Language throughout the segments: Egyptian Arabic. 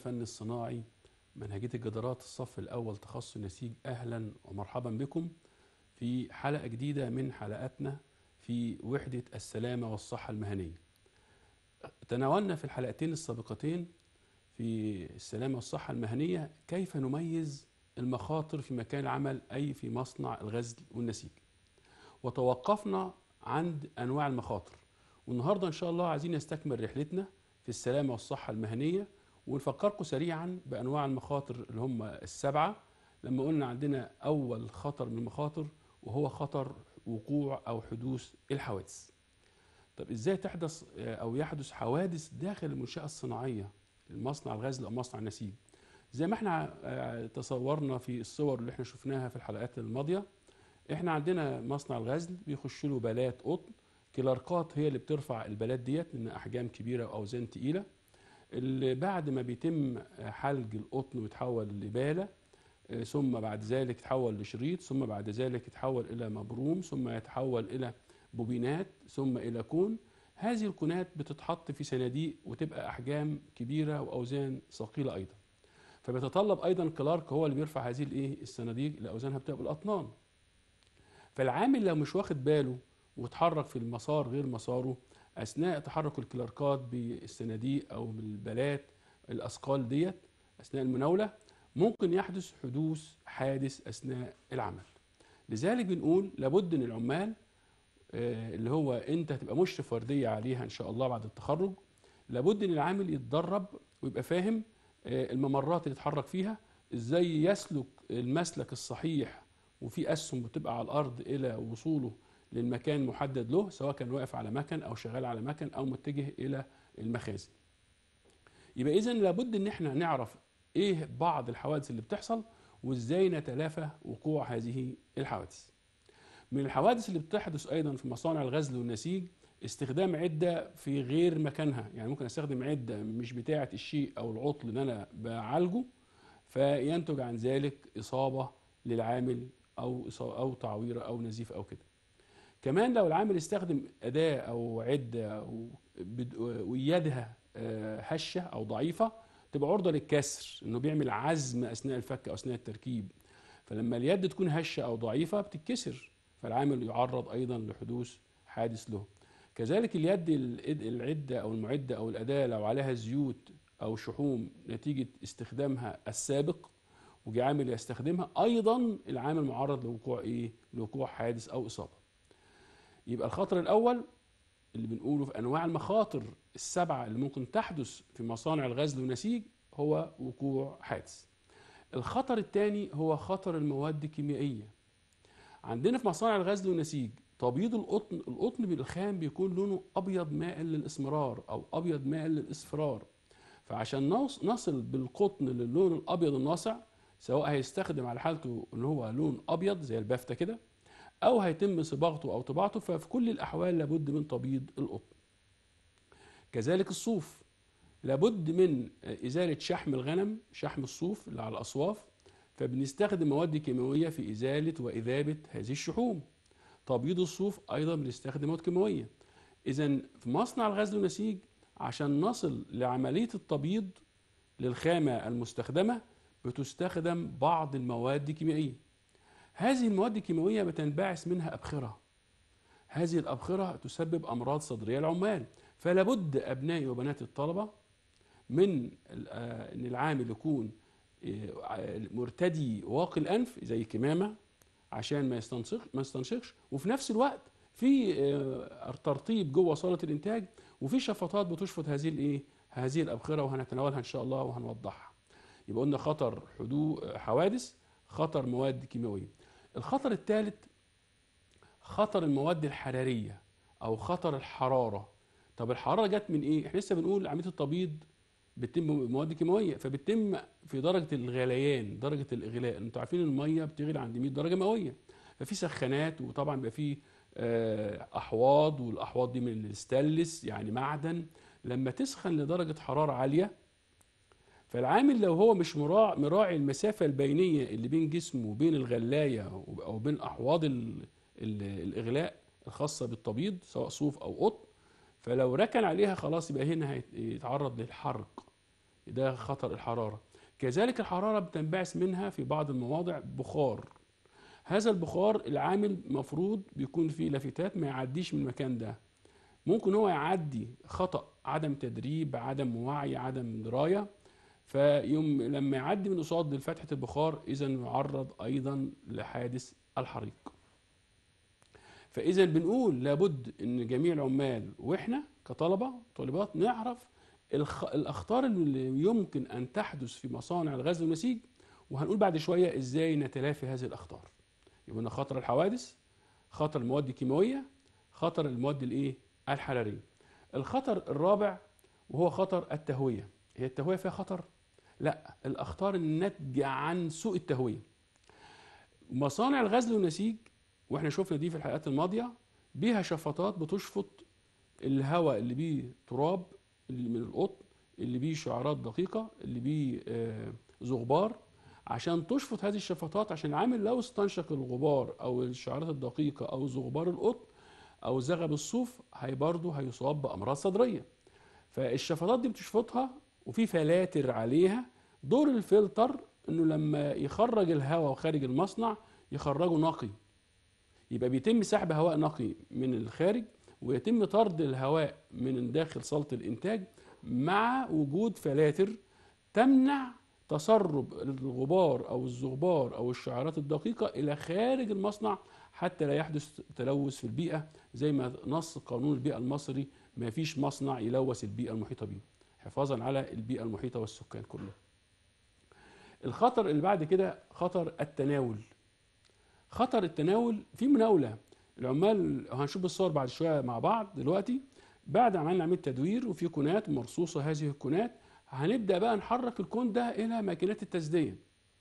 الفن الصناعي منهجية الجدارات الصف الأول تخصص النسيج أهلا ومرحبا بكم في حلقة جديدة من حلقاتنا في وحدة السلامة والصحة المهنية تناولنا في الحلقتين السابقتين في السلامة والصحة المهنية كيف نميز المخاطر في مكان العمل أي في مصنع الغزل والنسيج وتوقفنا عند أنواع المخاطر والنهاردة إن شاء الله عايزين نستكمل رحلتنا في السلامة والصحة المهنية ونفكركم سريعا بأنواع المخاطر اللي هم السبعة لما قلنا عندنا أول خطر من المخاطر وهو خطر وقوع أو حدوث الحوادث طب إزاي تحدث أو يحدث حوادث داخل المنشأة الصناعية المصنع الغزل أو مصنع النسيج زي ما احنا تصورنا في الصور اللي احنا شفناها في الحلقات الماضية احنا عندنا مصنع الغزل بيخش له بالات قطن كلاركات هي اللي بترفع البالات ديت لان احجام كبيره واوزان تقيله اللي بعد ما بيتم حلج القطن ويتحول لباله ثم بعد ذلك يتحول لشريط ثم بعد ذلك يتحول الى مبروم ثم يتحول الى بوبينات ثم الى كون هذه الكونات بتتحط في صناديق وتبقى احجام كبيره واوزان ثقيله ايضا فبيتطلب ايضا كلارك هو اللي بيرفع هذه الايه الصناديق اللي اوزانها بتبقى بالاطنان فالعامل لو مش واخد باله وتحرك في المسار غير مساره اثناء تحرك الكلاركات بالصناديق او بالبالات الاثقال ديت اثناء المناوله ممكن يحدث حدوث حادث اثناء العمل لذلك بنقول لابد ان العمال اللي هو انت هتبقى مشرف ورديه عليها ان شاء الله بعد التخرج لابد ان العامل يتدرب ويبقى فاهم الممرات اللي يتحرك فيها ازاي يسلك المسلك الصحيح وفي اسهم بتبقى على الارض الى وصوله للمكان محدد له سواء كان واقف على مكن او شغال على مكن او متجه الى المخازن يبقى اذا لابد ان احنا نعرف ايه بعض الحوادث اللي بتحصل وازاي نتلافى وقوع هذه الحوادث من الحوادث اللي بتحدث ايضا في مصانع الغزل والنسيج استخدام عده في غير مكانها يعني ممكن استخدم عده مش بتاعه الشيء او العطل اللي انا بعالجه فينتج عن ذلك اصابه للعامل او او تعويره او نزيف او كده كمان لو العامل استخدم اداه او عده أو ويدها هشه او ضعيفه تبقى عرضه للكسر انه بيعمل عزم اثناء الفك او اثناء التركيب فلما اليد تكون هشه او ضعيفه بتتكسر فالعامل يعرض ايضا لحدوث حادث له كذلك اليد العده او المعده او الاداه لو عليها زيوت او شحوم نتيجه استخدامها السابق وجي عامل يستخدمها ايضا العامل معرض لوقوع ايه لوقوع حادث او اصابه يبقى الخطر الاول اللي بنقوله في انواع المخاطر السبعه اللي ممكن تحدث في مصانع الغزل والنسيج هو وقوع حادث الخطر الثاني هو خطر المواد الكيميائيه عندنا في مصانع الغزل والنسيج تبييض القطن القطن بالخام بيكون لونه ابيض مائل للاسمرار او ابيض مائل للاصفرار فعشان نصل بالقطن للون الابيض الناصع سواء هيستخدم على حالته اللي هو لون ابيض زي البافته كده او هيتم صباغته او طباعته ففي كل الاحوال لابد من تبييض القطن كذلك الصوف لابد من ازاله شحم الغنم شحم الصوف اللي على الاصواف فبنستخدم مواد كيماويه في ازاله واذابه هذه الشحوم تبييض الصوف ايضا بنستخدم مواد كيماويه اذا في مصنع الغزل والنسيج عشان نصل لعمليه التبييض للخامه المستخدمه بتستخدم بعض المواد الكيميائيه هذه المواد الكيماويه بتنبعث منها ابخره هذه الابخره تسبب امراض صدريه للعمال فلا بد ابنائي وبنات الطلبه من ان العامل يكون مرتدي واقي الانف زي كمامه عشان ما يستنشق ما يستنشقش وفي نفس الوقت في ترطيب جوه صاله الانتاج وفي شفاطات بتشفط هذه الايه هذه الابخره وهنتناولها ان شاء الله وهنوضحها يبقى قلنا خطر حدوث حوادث خطر مواد كيماويه الخطر الثالث خطر المواد الحراريه او خطر الحراره طب الحراره جت من ايه احنا لسه بنقول عمليه التبييض بتتم بمواد كيماويه فبتتم في درجه الغليان درجه الاغلاء انتوا عارفين الميه بتغلي عند 100 درجه مئويه ففي سخانات وطبعا بيبقى في احواض والاحواض دي من الستانلس يعني معدن لما تسخن لدرجه حراره عاليه فالعامل لو هو مش مراعي مراعي المسافه البينيه اللي بين جسمه وبين الغلايه او بين احواض ال ال الاغلاء الخاصه بالتبييض سواء صوف او قطن فلو ركن عليها خلاص يبقى هنا هيتعرض للحرق ده خطر الحراره كذلك الحراره بتنبعث منها في بعض المواضع بخار هذا البخار العامل مفروض بيكون فيه لافتات ما يعديش من المكان ده ممكن هو يعدي خطأ عدم تدريب عدم وعي عدم دراية فيوم لما يعدي من قصاد فتحة البخار إذا يعرض أيضا لحادث الحريق فإذا بنقول لابد إن جميع العمال وإحنا كطلبة طالبات نعرف الخ... الأخطار اللي يمكن أن تحدث في مصانع الغزل والنسيج وهنقول بعد شوية إزاي نتلافي هذه الأخطار يبقى خطر الحوادث خطر المواد الكيماوية خطر المواد الإيه الحرارية الخطر الرابع وهو خطر التهوية هي التهوية فيها خطر لا الأخطار الناتجة عن سوء التهوية مصانع الغزل والنسيج واحنا شفنا دي في الحلقات الماضية بيها شفاطات بتشفط الهواء اللي بيه تراب اللي من القطن اللي بيه شعرات دقيقة اللي بيه آه زغبار عشان تشفط هذه الشفاطات عشان العامل لو استنشق الغبار او الشعرات الدقيقة او زغبار القطن او زغب الصوف هي برضه هيصاب بامراض صدريه فالشفاطات دي بتشفطها وفي فلاتر عليها دور الفلتر انه لما يخرج الهواء خارج المصنع يخرجه نقي يبقى بيتم سحب هواء نقي من الخارج ويتم طرد الهواء من داخل صالة الإنتاج مع وجود فلاتر تمنع تسرب الغبار أو الزغبار أو الشعرات الدقيقة إلى خارج المصنع حتى لا يحدث تلوث في البيئة زي ما نص قانون البيئة المصري ما فيش مصنع يلوث البيئة المحيطة به حفاظا على البيئة المحيطة والسكان كله الخطر اللي بعد كده خطر التناول خطر التناول في مناولة العمال هنشوف الصور بعد شوية مع بعض دلوقتي بعد ما عملنا عملية تدوير وفي كونات مرصوصة هذه الكونات هنبدأ بقى نحرك الكون ده إلى ماكينات التسدية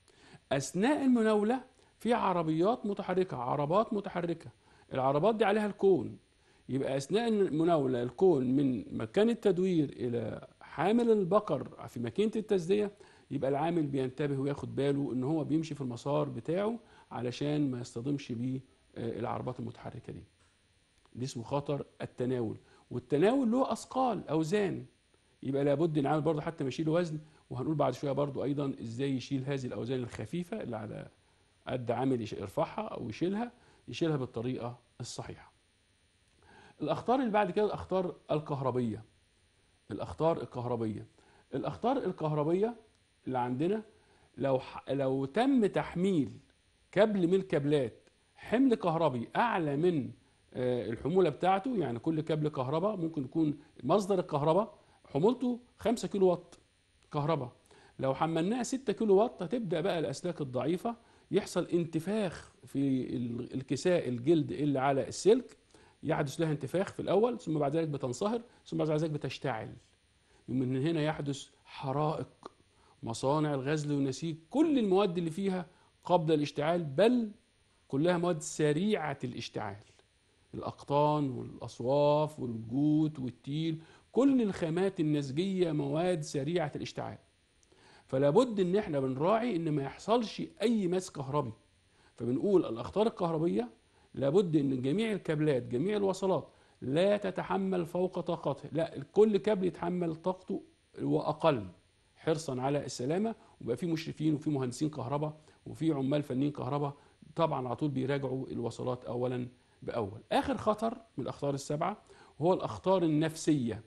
أثناء المناولة في عربيات متحركة عربات متحركة العربات دي عليها الكون يبقى أثناء المناولة الكون من مكان التدوير إلى حامل البقر في ماكينة التسدية يبقى العامل بينتبه وياخد باله ان هو بيمشي في المسار بتاعه علشان ما يصطدمش بيه العربات المتحركة دي دي اسمه خطر التناول والتناول له أثقال أوزان يبقى لابد العامل برضه حتى ما يشيل وزن وهنقول بعد شوية برضه أيضا إزاي يشيل هذه الأوزان الخفيفة اللي على قد عامل يرفعها أو يشيلها يشيلها بالطريقة الصحيحة الأخطار اللي بعد كده الأخطار الكهربية الأخطار الكهربية الأخطار الكهربية اللي عندنا لو لو تم تحميل كابل من الكابلات حمل كهربي أعلى من الحمولة بتاعته يعني كل كابل كهرباء ممكن يكون مصدر الكهرباء حمولته 5 كيلو وات كهرباء لو حملناها 6 كيلو وات هتبدأ بقى الأسلاك الضعيفة يحصل انتفاخ في الكساء الجلد اللي على السلك يحدث لها انتفاخ في الأول ثم بعد ذلك بتنصهر ثم بعد ذلك بتشتعل من هنا يحدث حرائق مصانع الغزل والنسيج كل المواد اللي فيها قبل الاشتعال بل كلها مواد سريعة الاشتعال الأقطان والأصواف والجوت والتيل كل الخامات النسجية مواد سريعة الاشتعال فلا بد ان احنا بنراعي ان ما يحصلش اي مس كهربي فبنقول الاخطار الكهربيه لابد ان جميع الكابلات جميع الوصلات لا تتحمل فوق طاقتها لا كل كابل يتحمل طاقته واقل حرصا على السلامه وبقى في مشرفين وفي مهندسين كهرباء وفي عمال فنيين كهرباء طبعا على طول بيراجعوا الوصلات اولا باول اخر خطر من الاخطار السبعه هو الاخطار النفسيه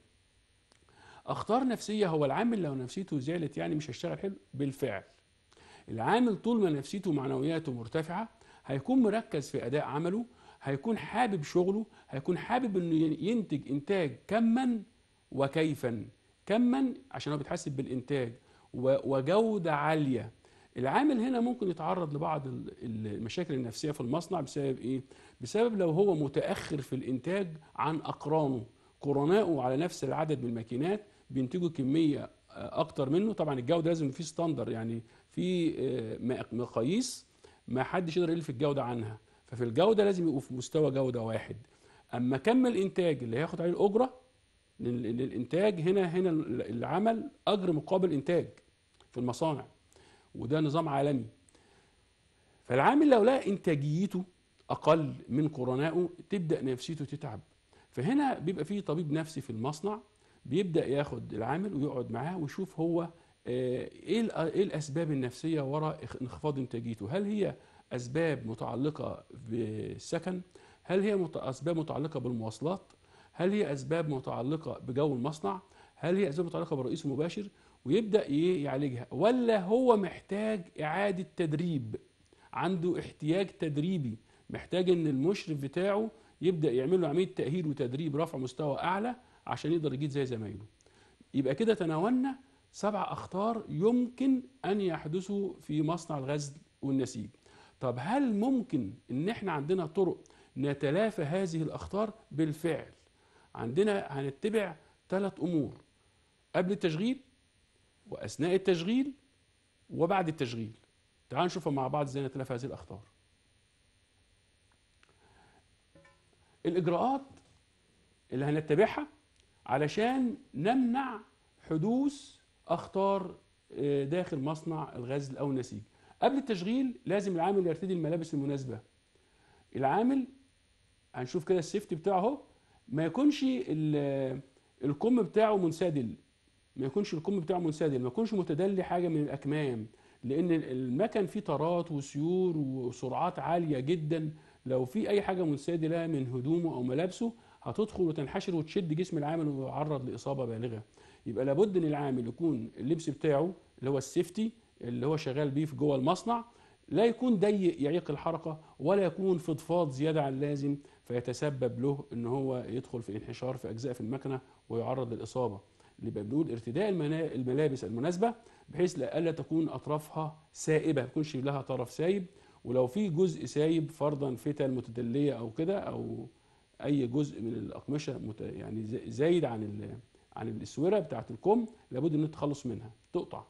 اخطار نفسيه هو العامل لو نفسيته زعلت يعني مش هيشتغل حلو بالفعل العامل طول ما نفسيته ومعنوياته مرتفعه هيكون مركز في اداء عمله هيكون حابب شغله هيكون حابب انه ينتج انتاج كما وكيفا كما عشان هو بيتحسب بالانتاج وجوده عاليه العامل هنا ممكن يتعرض لبعض المشاكل النفسيه في المصنع بسبب ايه بسبب لو هو متاخر في الانتاج عن اقرانه قرنائه على نفس العدد من الماكينات بينتجوا كميه اكتر منه طبعا الجوده لازم في ستاندر يعني في مقاييس ما حدش يقدر يلف الجوده عنها ففي الجوده لازم يبقوا في مستوى جوده واحد اما كم الانتاج اللي هياخد عليه الاجره للانتاج هنا هنا العمل اجر مقابل انتاج في المصانع وده نظام عالمي فالعامل لو لقى انتاجيته اقل من قرنائه تبدا نفسيته تتعب فهنا بيبقى فيه طبيب نفسي في المصنع بيبدا ياخد العامل ويقعد معاه ويشوف هو آه، ايه الأ- ايه الاسباب النفسيه وراء اخ- انخفاض انتاجيته هل هي اسباب متعلقه بالسكن هل هي مت- اسباب متعلقه بالمواصلات هل هي اسباب متعلقه بجو المصنع هل هي اسباب متعلقه بالرئيس المباشر ويبدا ي- يعالجها ولا هو محتاج اعاده تدريب عنده احتياج تدريبي محتاج ان المشرف بتاعه يبدا يعمل له عمليه تاهيل وتدريب رفع مستوى اعلى عشان يقدر يجيد زي زمايله يبقى كده تناولنا سبع اخطار يمكن ان يحدثوا في مصنع الغزل والنسيج طب هل ممكن ان احنا عندنا طرق نتلافى هذه الاخطار بالفعل عندنا هنتبع ثلاث امور قبل التشغيل واثناء التشغيل وبعد التشغيل تعالوا نشوفها مع بعض ازاي نتلافى هذه الاخطار الاجراءات اللي هنتبعها علشان نمنع حدوث اخطار آه، داخل مصنع الغزل او النسيج قبل التشغيل لازم العامل يرتدي الملابس المناسبه العامل هنشوف كده السيفتي بتاعه اهو ما يكونش ال- الكم بتاعه منسدل ما يكونش الكم بتاعه منسدل ما يكونش متدلي حاجه من الاكمام لان المكن فيه طارات وسيور وسرعات عاليه جدا لو في اي حاجه منسدله من هدومه او ملابسه هتدخل وتنحشر وتشد جسم العامل ويعرض لاصابه بالغه يبقى لابد ان العامل يكون اللبس بتاعه اللي هو السيفتي اللي هو شغال بيه في جوه المصنع لا يكون ضيق يعيق الحركه ولا يكون فضفاض زياده عن اللازم فيتسبب له ان هو يدخل في انحشار في اجزاء في المكنه ويعرض للاصابه اللي يبقى بنقول ارتداء المنا- الملابس المناسبه بحيث لا الا تكون اطرافها سائبه ما يكونش لها طرف سايب ولو في جزء سايب فرضا فتل متدليه او كده او اي جزء من الاقمشه مت- يعني زا- زايد عن ال- عن الاسوره بتاعه الكم لابد ان التخلص منها تقطع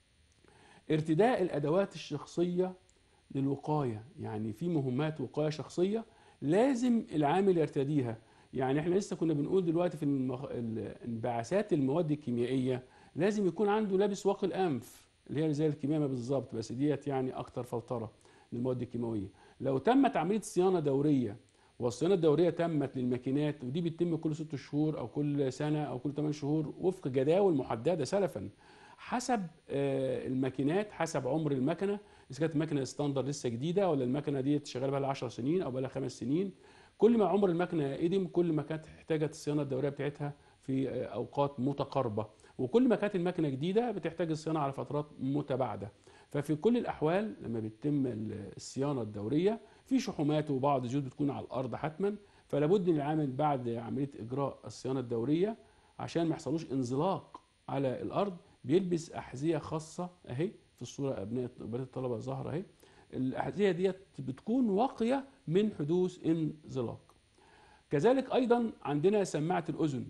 ارتداء الادوات الشخصيه للوقايه يعني في مهمات وقايه شخصيه لازم العامل يرتديها يعني احنا لسه كنا بنقول دلوقتي في المخ... ال- انبعاثات المواد الكيميائيه لازم يكون عنده لابس واقي الانف اللي هي زي الكمامه بالظبط بس ديت يعني اكتر فلتره للمواد الكيماويه لو تمت عمليه صيانه دوريه والصيانه الدوريه تمت للماكينات ودي بتتم كل ست شهور او كل سنه او كل 8 شهور وفق جداول محدده سلفا حسب آه، الماكينات حسب عمر المكنه اذا كانت المكنه ستاندر لسه جديده ولا المكنه دي شغاله بقى لها 10 سنين او بقى لها 5 سنين كل ما عمر المكنه قدم كل ما كانت احتاجت الصيانه الدوريه بتاعتها في آه، اوقات متقاربه وكل ما كانت المكنه جديده بتحتاج الصيانه على فترات متباعده ففي كل الاحوال لما بتتم ال- الصيانه الدوريه في شحومات وبعض الزيوت بتكون على الارض حتما فلا بد ان العامل بعد عمليه اجراء الصيانه الدوريه عشان ما يحصلوش انزلاق على الارض بيلبس احذيه خاصه اهي في الصوره ابناء بنات الطلبه ظاهره اهي الاحذيه ديت بتكون واقيه من حدوث انزلاق كذلك ايضا عندنا سماعه الاذن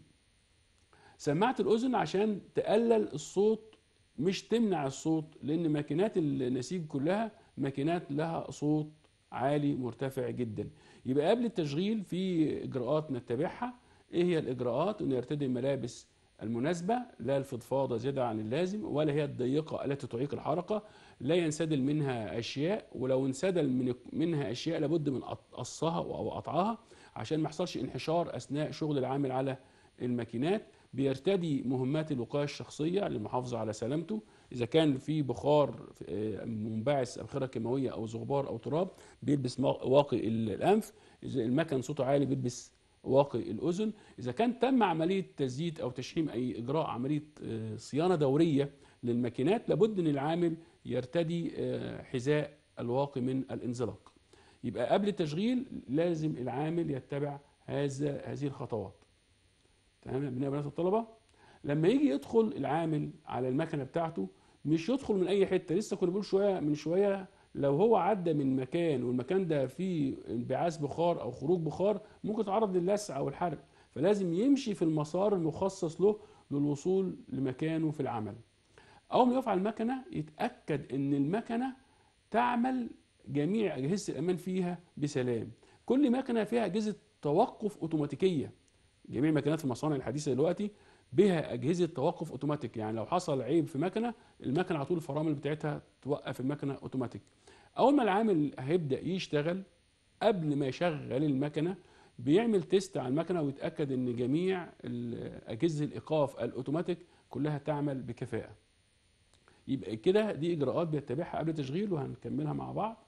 سماعه الاذن عشان تقلل الصوت مش تمنع الصوت لان ماكينات النسيج كلها ماكينات لها صوت عالي مرتفع جدا يبقى قبل التشغيل في اجراءات نتبعها ايه هي الاجراءات انه يرتدي الملابس المناسبه لا الفضفاضه زياده عن اللازم ولا هي الضيقه التي تعيق الحركه لا ينسدل منها اشياء ولو انسدل من منها اشياء لابد من قط- قصها او قطعها عشان ما يحصلش انحشار اثناء شغل العامل على الماكينات بيرتدي مهمات الوقايه الشخصيه للمحافظه على سلامته اذا كان في بخار آه، منبعث ابخره كيماويه او زغبار او تراب بيلبس ما- واقي ال- الانف اذا المكن صوته عالي بيلبس واقي الاذن اذا كان تم عمليه تزييت او تشحيم اي اجراء عمليه آه، صيانه دوريه للماكينات لابد ان العامل يرتدي آه، حذاء الواقي من الانزلاق يبقى قبل التشغيل لازم العامل يتبع هذا هذه الخطوات تمام يا ابناء وبنات الطلبه لما يجي يدخل العامل على المكنه بتاعته مش يدخل من اي حته لسه كنا بنقول شويه من شويه لو هو عدى من مكان والمكان ده فيه انبعاث بخار او خروج بخار ممكن يتعرض للسع او الحرق فلازم يمشي في المسار المخصص له للوصول لمكانه في العمل اول ما يقف على المكنه يتاكد ان المكنه تعمل جميع اجهزه الامان فيها بسلام كل مكنه فيها اجهزه توقف اوتوماتيكيه جميع الماكينات في المصانع الحديثه دلوقتي بها اجهزه توقف اوتوماتيك يعني لو حصل عيب في مكنه المكنه على طول الفرامل بتاعتها توقف المكنه اوتوماتيك اول ما العامل هيبدا يشتغل قبل ما يشغل المكنه بيعمل تيست على المكنه ويتاكد ان جميع ال- اجهزه الايقاف الاوتوماتيك كلها تعمل بكفاءه يبقى كده دي اجراءات بيتبعها قبل التشغيل وهنكملها مع بعض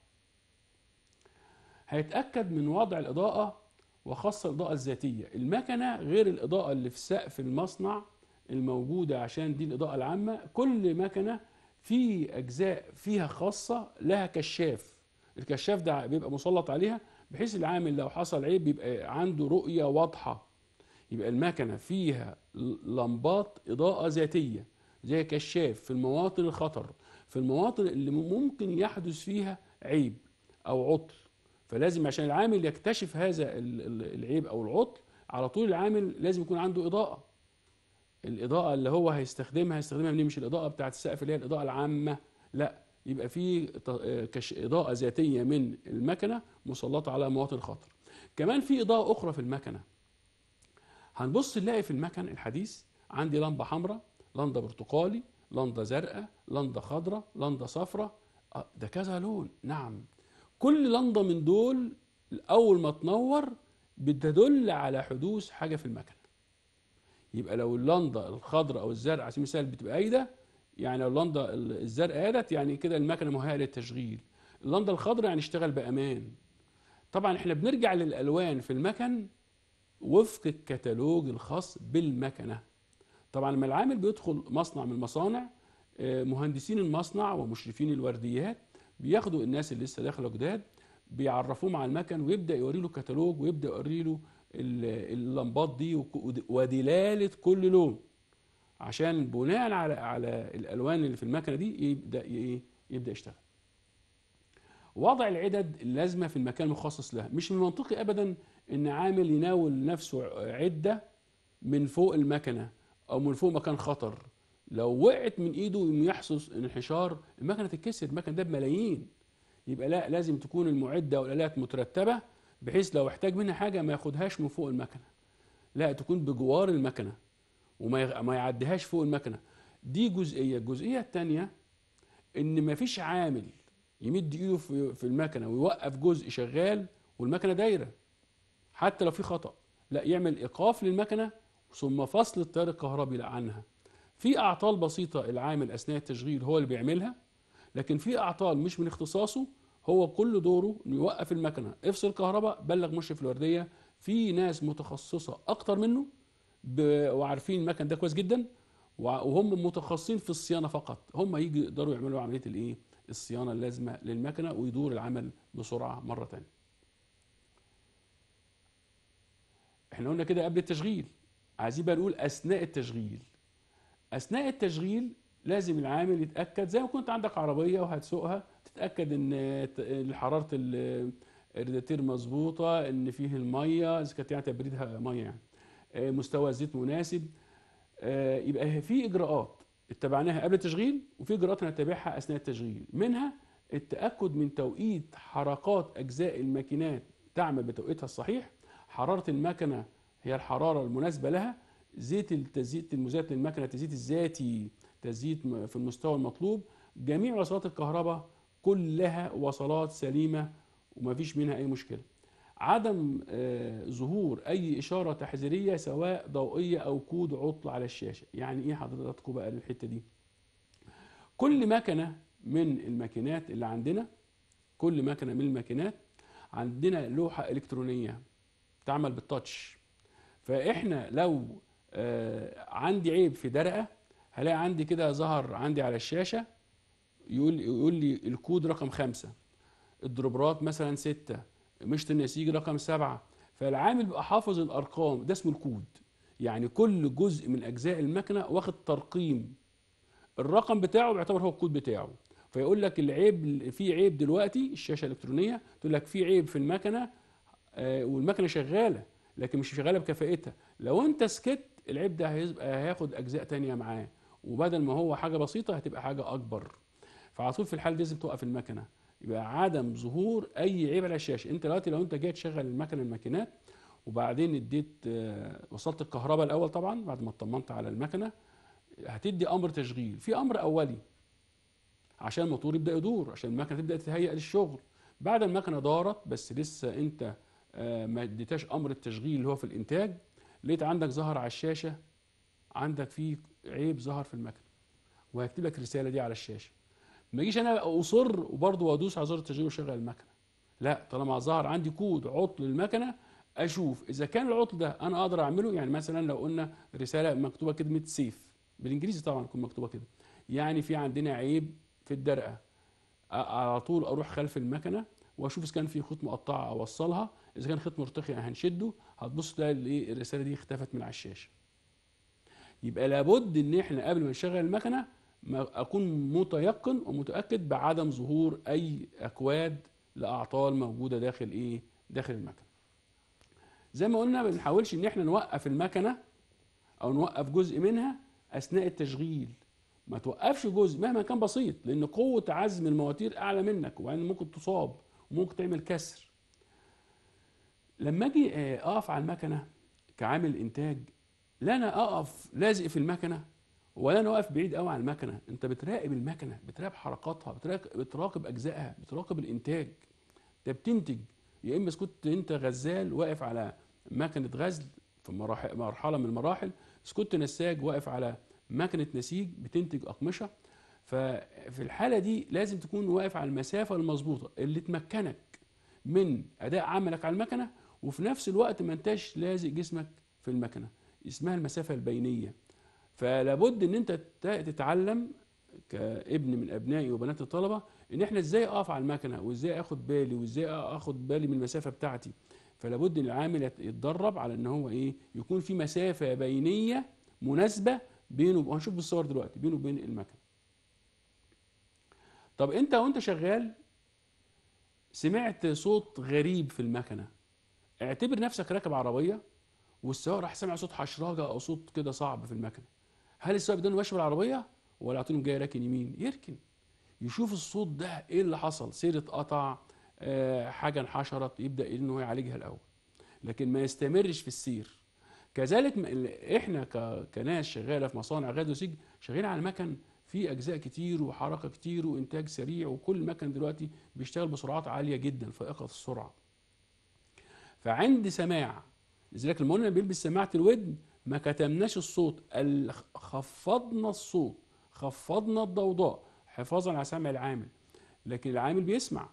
هيتاكد من وضع الاضاءه وخاصه الاضاءه الذاتيه المكنه غير الاضاءه اللي في سقف المصنع الموجوده عشان دي الاضاءه العامه كل مكنه في اجزاء فيها خاصه لها كشاف الكشاف ده بيبقى مسلط عليها بحيث العامل لو حصل عيب بيبقى عنده رؤيه واضحه يبقى المكنه فيها لمبات اضاءه ذاتيه زي كشاف في المواطن الخطر في المواطن اللي ممكن يحدث فيها عيب او عطل فلازم عشان العامل يكتشف هذا العيب او العطل على طول العامل لازم يكون عنده اضاءه الاضاءه اللي هو هيستخدمها هيستخدمها منين مش الاضاءه بتاعه السقف اللي هي الاضاءه العامه لا يبقى في كش اضاءه ذاتيه من المكنه مسلطه على مواطن الخطر كمان في اضاءه اخرى في المكنه هنبص نلاقي في المكن الحديث عندي لمبه حمراء لمبه برتقالي لمبه زرقاء لمبه خضراء لمبه صفراء ده كذا لون نعم كل لمبه من دول اول ما تنور بتدل على حدوث حاجه في المكنه يبقى لو اللنده الخضراء او الزرقاء على سبيل المثال بتبقى قايده يعني لو اللنده الزرقاء قادت يعني كده المكنه مهيئه للتشغيل اللنده الخضراء يعني اشتغل بامان طبعا احنا بنرجع للالوان في المكن وفق الكتالوج الخاص بالمكنه طبعا لما العامل بيدخل مصنع من المصانع مهندسين المصنع ومشرفين الورديات بياخدوا الناس اللي لسه داخله جداد بيعرفوه مع المكن ويبدا يوري له كتالوج ويبدا يوري له اللمبات دي ودلاله كل لون عشان بناء على على الالوان اللي في المكنه دي يبدا ايه يبدا يشتغل وضع العدد اللازمه في المكان المخصص لها مش من المنطقي ابدا ان عامل يناول نفسه عده من فوق المكنه او من فوق مكان خطر لو وقعت من ايده يحصل انحشار المكنه تتكسر المكنه ده بملايين يبقى لا لازم تكون المعده والالات مترتبه بحيث لو احتاج منها حاجه ما ياخدهاش من فوق المكنه لا تكون بجوار المكنه وما ما يعديهاش فوق المكنه دي جزئيه الجزئيه الثانيه ان ما فيش عامل يمد ايده في المكنه ويوقف جزء شغال والمكنه دايره حتى لو في خطا لا يعمل ايقاف للمكنه ثم فصل التيار الكهربي عنها في اعطال بسيطه العامل اثناء التشغيل هو اللي بيعملها لكن في اعطال مش من اختصاصه هو كل دوره انه يوقف المكنه افصل الكهرباء بلغ مشرف الورديه في ناس متخصصه اكتر منه وعارفين المكن ده كويس جدا وهم متخصصين في الصيانه فقط هم يجي يقدروا يعملوا عمليه الايه الصيانه اللازمه للمكنه ويدور العمل بسرعه مره ثانيه احنا قلنا كده قبل التشغيل عايزين بقى نقول اثناء التشغيل اثناء التشغيل لازم العامل يتاكد زي ما كنت عندك عربيه وهتسوقها تتاكد ان حراره الرادياتير مظبوطه ان فيه الميه اذا كانت يعني تبريدها ميه يعني مستوى الزيت مناسب يبقى في اجراءات اتبعناها قبل التشغيل وفي اجراءات هنتبعها اثناء التشغيل منها التاكد من توقيت حركات اجزاء الماكينات تعمل بتوقيتها الصحيح حراره المكنه هي الحراره المناسبه لها زيت التزييت المزيت للمكنه التزييت الذاتي تزييت في المستوى المطلوب جميع وصلات الكهرباء كلها وصلات سليمه ومفيش منها اي مشكله عدم ظهور اي اشاره تحذيريه سواء ضوئيه او كود عطل على الشاشه يعني ايه حضراتكم بقى الحته دي كل مكنه من الماكينات اللي عندنا كل مكنه من الماكينات عندنا لوحه الكترونيه تعمل بالتاتش فاحنا لو عندي عيب في درقه هلاقي عندي كده ظهر عندي على الشاشه يقول يقول لي الكود رقم خمسة الدروبرات مثلا ستة مشط النسيج رقم سبعة فالعامل بيبقى حافظ الارقام ده اسمه الكود يعني كل جزء من اجزاء المكنه واخد ترقيم الرقم بتاعه بيعتبر هو الكود بتاعه فيقول لك العيب في عيب دلوقتي الشاشه الالكترونيه تقول لك في عيب في المكنه آه والمكنه شغاله لكن مش شغاله بكفاءتها لو انت سكت العيب ده هيبقى هياخد اجزاء تانية معاه وبدل ما هو حاجه بسيطه هتبقى حاجه اكبر فعلى طول في الحال دي لازم توقف المكنه يبقى عدم ظهور اي عيب على الشاشه انت دلوقتي لو انت جاي تشغل المكنه الماكينات وبعدين اديت وصلت الكهرباء الاول طبعا بعد ما اطمنت على المكنه هتدي امر تشغيل في امر اولي عشان الموتور يبدا يدور عشان المكنه تبدا تتهيأ للشغل بعد المكنه دارت بس لسه انت ما اديتهاش امر التشغيل اللي هو في الانتاج لقيت عندك ظهر على الشاشه عندك فيه عيب ظهر في المكنه وهيكتب لك الرساله دي على الشاشه ما اجيش انا اصر وبرضه وادوس على زر التشغيل واشغل المكنه لا طالما ظهر عندي كود عطل المكنه اشوف اذا كان العطل ده انا اقدر اعمله يعني مثلا لو قلنا رساله مكتوبه كلمه سيف بالانجليزي طبعا تكون مكتوبه كده يعني في عندنا عيب في الدرقه أ- على طول اروح خلف المكنه واشوف اذا كان في خيط مقطعه اوصلها اذا كان خيط مرتخي هنشده هتبص تلاقي الايه الرساله دي اختفت من على الشاشه يبقى لابد ان احنا قبل ما نشغل المكنه ما اكون متيقن ومتاكد بعدم ظهور اي اكواد لاعطال موجوده داخل ايه داخل المكنه زي ما قلنا ما بنحاولش ان احنا نوقف المكنه او نوقف جزء منها اثناء التشغيل ما توقفش جزء مهما كان بسيط لان قوه عزم المواتير اعلى منك وبعدين ممكن تصاب وممكن تعمل كسر لما اجي آه، اقف على المكنه كعامل انتاج لا انا اقف لازق في المكنه ولا انا واقف بعيد قوي عن المكنه انت بتراقب المكنه بتراقب حركاتها بتراقب, بتراقب اجزائها بتراقب الانتاج انت بتنتج يا اما إذا كنت انت غزال واقف على مكنه غزل في مراحل مرحله من المراحل إذا كنت نساج واقف على مكنه نسيج بتنتج اقمشه ففي الحاله دي لازم تكون واقف على المسافه المظبوطه اللي تمكنك من اداء عملك على المكنه وفي نفس الوقت ما انتش لازق جسمك في المكنه اسمها المسافه البينيه فلابد ان انت ت- تتعلم كابن من ابنائي وبنات الطلبه ان احنا ازاي اقف على المكنه وازاي اخد بالي وازاي اخد بالي من المسافه بتاعتي فلابد ان العامل يت- يتدرب على ان هو ايه يكون في مسافه بينيه مناسبه بينه وهنشوف بالصور دلوقتي بينه وبين المكنه طب انت وانت شغال سمعت صوت غريب في المكنه اعتبر نفسك راكب عربيه والسواق راح سمع صوت حشرجه او صوت كده صعب في المكنه هل السواق ده ماشي بالعربيه ولا اعطيهم جاي راكن يمين يركن يشوف الصوت ده ايه اللي حصل سير اتقطع آه حاجه انحشرت يبدا ان هو يعالجها الاول لكن ما يستمرش في السير كذلك م- ال- احنا ك- كناس شغاله في مصانع غاز وسيج شغالين على مكن فيه اجزاء كتير وحركه كتير وانتاج سريع وكل مكن دلوقتي بيشتغل بسرعات عاليه جدا فائقه السرعه فعند سماع لذلك لما قلنا بيلبس سماعه الودن ما كتمناش الصوت ال- خفضنا الصوت خفضنا الضوضاء حفاظا على سمع العامل لكن العامل بيسمع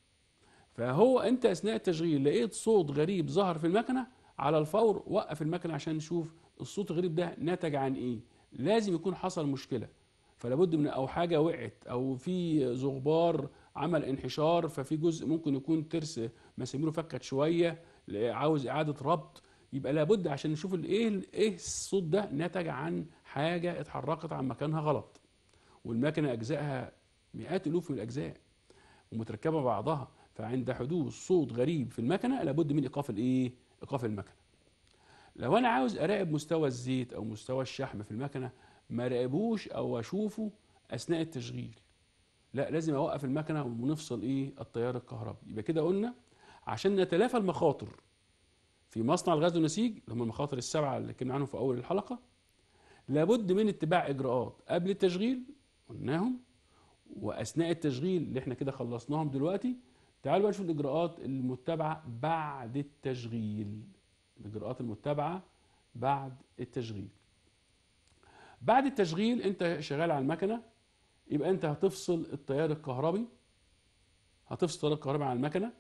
فهو انت اثناء التشغيل لقيت صوت غريب ظهر في المكنه على الفور وقف المكنه عشان نشوف الصوت الغريب ده نتج عن ايه لازم يكون حصل مشكله فلا بد من او حاجه وقعت او في زغبار عمل انحشار ففي جزء ممكن يكون ترس مساميره فكت شويه عاوز اعاده ربط يبقى لابد عشان نشوف الايه ايه الصوت ده نتج عن حاجه اتحركت عن مكانها غلط والمكنه اجزائها مئات الوف من الاجزاء ومتركبه بعضها فعند حدوث صوت غريب في المكنه لابد من ايقاف الايه ايقاف المكنه لو انا عاوز اراقب مستوى الزيت او مستوى الشحم في المكنه ما راقبوش او اشوفه اثناء التشغيل لا لازم اوقف المكنه ونفصل ايه التيار الكهربي يبقى كده قلنا عشان نتلافى المخاطر في مصنع الغاز والنسيج اللي هم المخاطر السبعه اللي اتكلمنا عنهم في اول الحلقه لابد من اتباع اجراءات قبل التشغيل قلناهم واثناء التشغيل اللي احنا كده خلصناهم دلوقتي تعالوا بقى نشوف الاجراءات المتبعه بعد التشغيل الاجراءات المتبعه بعد التشغيل بعد التشغيل انت شغال على المكنه يبقى انت هتفصل التيار الكهربي هتفصل التيار الكهربي عن المكنه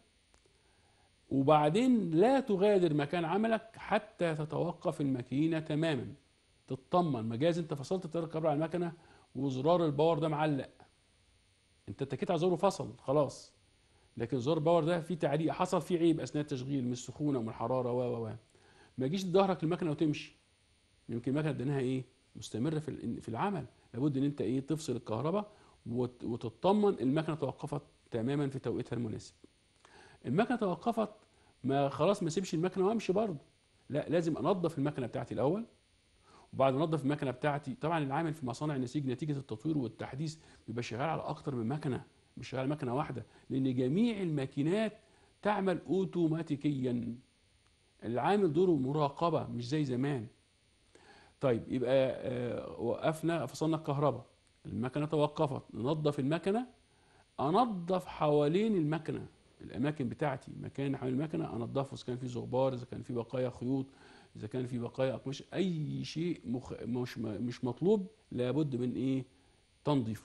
وبعدين لا تغادر مكان عملك حتى تتوقف الماكينه تماما تطمن مجاز انت فصلت التيار الكهربي عن المكنه وزرار الباور ده معلق انت اتكيت على زراره فصل خلاص لكن زرار الباور ده فيه تعليق حصل فيه عيب اثناء التشغيل من السخونه ومن الحراره و و و ما تجيش ظهرك المكنه وتمشي يمكن المكنه اديناها ايه مستمره في ال- في العمل لابد ان انت ايه تفصل الكهرباء وت- وتطمن المكنه توقفت تماما في توقيتها المناسب المكنه توقفت ما خلاص ما اسيبش المكنه وامشي برضه لا لازم انظف المكنه بتاعتي الاول وبعد ما انظف المكنه بتاعتي طبعا العامل في مصانع النسيج نتيجه التطوير والتحديث بيبقى شغال على اكتر من مكنه مش شغال على مكنه واحده لان جميع الماكينات تعمل اوتوماتيكيا العامل دوره مراقبه مش زي زمان طيب يبقى آه، وقفنا فصلنا الكهرباء المكنه توقفت ننظف المكنه انظف حوالين المكنه الاماكن بتاعتي مكان حوالين المكنه انضفه اذا كان في زغبار اذا كان في بقايا خيوط اذا كان في بقايا اقمشه اي شيء مخ... مش مش مطلوب لابد من ايه تنظيفه